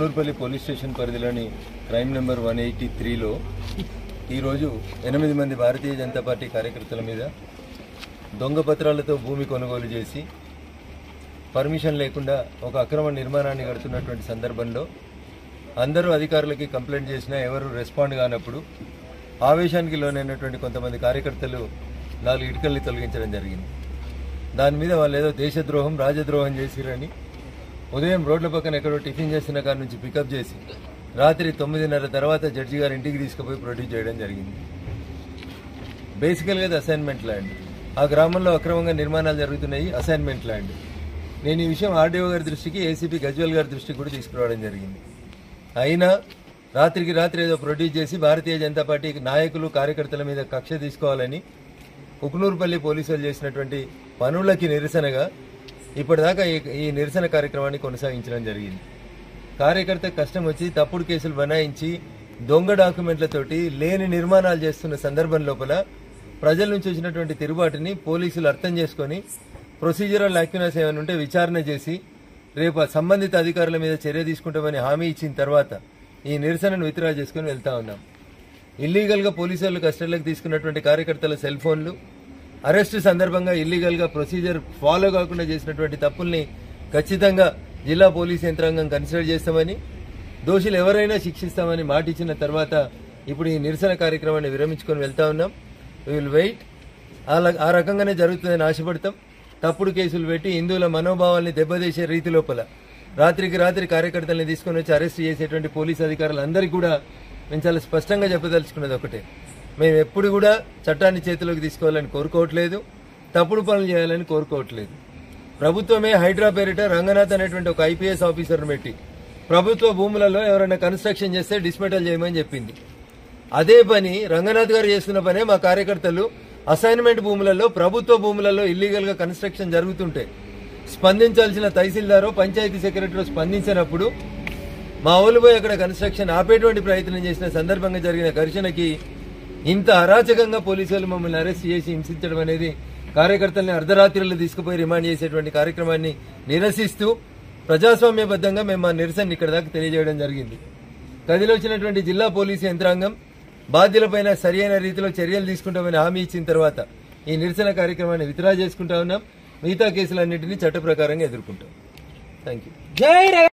ఉక్నూరుపల్లి police station పరిధిలోని crime number one eighty త్రీలో ఈరోజు ఎనిమిది మంది భారతీయ జనతా పార్టీ కార్యకర్తల మీద దొంగ పత్రాలతో భూమి కొనుగోలు చేసి పర్మిషన్ లేకుండా ఒక అక్రమ నిర్మాణాన్ని కడుతున్నటువంటి సందర్భంలో అందరూ అధికారులకి కంప్లైంట్ చేసినా ఎవరు రెస్పాండ్ కానప్పుడు ఆవేశానికి లోనైనటువంటి కొంతమంది కార్యకర్తలు నాలుగు ఇటుకల్ని తొలగించడం జరిగింది దాని మీద వాళ్ళు ఏదో దేశద్రోహం రాజద్రోహం చేసిరని ఉదయం రోడ్ల పక్కన ఎక్కడో టిఫిన్ చేసిన కాడ నుంచి పికప్ చేసి రాత్రి తొమ్మిదిన్నర తర్వాత జడ్జి గారి ఇంటికి తీసుకుపోయి ప్రొడ్యూస్ చేయడం జరిగింది బేసికల్గా అది అసైన్మెంట్ ల్యాండ్ ఆ గ్రామంలో అక్రమంగా నిర్మాణాలు జరుగుతున్నాయి అసైన్మెంట్ ల్యాండ్ నేను ఈ విషయం ఆర్డీఓ గారి దృష్టికి ఏసీపీ గజ్వల్ గారి దృష్టికి కూడా తీసుకురావడం జరిగింది అయినా రాత్రికి రాత్రి ఏదో ప్రొడ్యూస్ చేసి భారతీయ జనతా పార్టీ నాయకులు కార్యకర్తల మీద కక్ష తీసుకోవాలని ఉకునూరుపల్లి పోలీసులు చేసినటువంటి పనులకి నిరసనగా ఇప్పటిదాకా ఈ- ఈ నిరసన కార్యక్రమాన్ని కొనసాగించడం జరిగింది కార్యకర్త కష్టం వచ్చి తప్పుడు కేసులు బనాయించి దొంగ డాక్యుమెంట్లతోటి లేని నిర్మాణాలు చేస్తున్న సందర్భం లోపల ప్రజల నుంచి వచ్చినటువంటి తిరుగుబాటుని పోలీసులు అర్థం చేసుకొని ప్రొసీజరల్ లాక్యునస్ ఏమైనా ఉంటే విచారణ చేసి రేపు ఆ సంబంధిత అధికారుల మీద చర్య తీసుకుంటామని హామీ ఇచ్చిన తర్వాత ఈ నిరసనను విత్డ్రా చేసుకుని వెళ్తా ఉన్నాం ఇల్లీగల్ గా పోలీసులు కస్టడీలోకి తీసుకున్నటువంటి కార్యకర్తల సెల్ ఫోన్లు అరెస్టు సందర్భంగా ఇల్లీగల్ గా ప్రొసీజర్ ఫాలో కాకుండా చేసినటువంటి తప్పుల్ని ఖచ్చితంగా జిల్లా పోలీస్ యంత్రాంగం కన్సిడర్ చేస్తామని దోషులు ఎవరైనా శిక్షిస్తామని మాట ఇచ్చిన తర్వాత ఇప్పుడు ఈ నిరసన కార్యక్రమాన్ని విరమించుకొని వెళ్తా ఉన్నాం విల్ వెయిట్ ఆ రకంగానే జరుగుతుందని ఆశపడతాం తప్పుడు కేసులు పెట్టి హిందువుల మనోభావాల్ని దెబ్బతీసే రీతి లోపల రాత్రికి రాత్రి కార్యకర్తల్ని తీసుకొని వచ్చి అరెస్ట్ చేసేటువంటి పోలీస్ అధికారులందరికీ కూడా మేము చాలా స్పష్టంగా చెప్పదలుచుకున్నది ఒకటే మేము ఎప్పుడు కూడా చట్టాన్ని చేతిలోకి తీసుకోవాలని కోరుకోవట్లేదు తప్పుడు పనులు చేయాలని కోరుకోవట్లేదు ప్రభుత్వమే హైడ్రా పేరిట రంగనాథ్ అనేటువంటి ఒక ఐపీఎస్ ఆఫీసర్ను పెట్టి ప్రభుత్వ భూములలో ఎవరైనా కన్స్ట్రక్షన్ చేస్తే డిస్మెటల్ చేయమని చెప్పింది అదే పని రంగనాథ్ గారు చేస్తున్న పనే మా కార్యకర్తలు అసైన్మెంట్ భూములలో ప్రభుత్వ భూములలో ఇల్లీగల్ గా కన్స్ట్రక్షన్ జరుగుతుంటే స్పందించాల్సిన తహసీల్దారో పంచాయతీ సెక్రటరీ స్పందించినప్పుడు మా ఊళ్ళు పోయి అక్కడ కన్స్ట్రక్షన్ ఆపేటువంటి ప్రయత్నం చేసిన సందర్భంగా జరిగిన ఘర్షణకి ఇంత అరాచకంగా పోలీసులు మమ్మల్ని అరెస్ట్ చేసి హింసించడం అనేది కార్యకర్తల్ని అర్ధరాత్రులు తీసుకుపోయి రిమాండ్ చేసేటువంటి కార్యక్రమాన్ని నిరసిస్తూ ప్రజాస్వామ్యబద్ధంగా మేము మా నిరసన ఇక్కడ దాకా తెలియజేయడం జరిగింది కదిలో వచ్చినటువంటి జిల్లా పోలీసు యంత్రాంగం బాధ్యులపైన సరియైన రీతిలో చర్యలు తీసుకుంటామని హామీ ఇచ్చిన తర్వాత ఈ నిరసన కార్యక్రమాన్ని విత్డ్రా చేసుకుంటా ఉన్నాం మిగతా కేసులన్నింటినీ చట్ట ప్రకారంగా ఎదుర్కొంటాం థ్యాంక్ యూ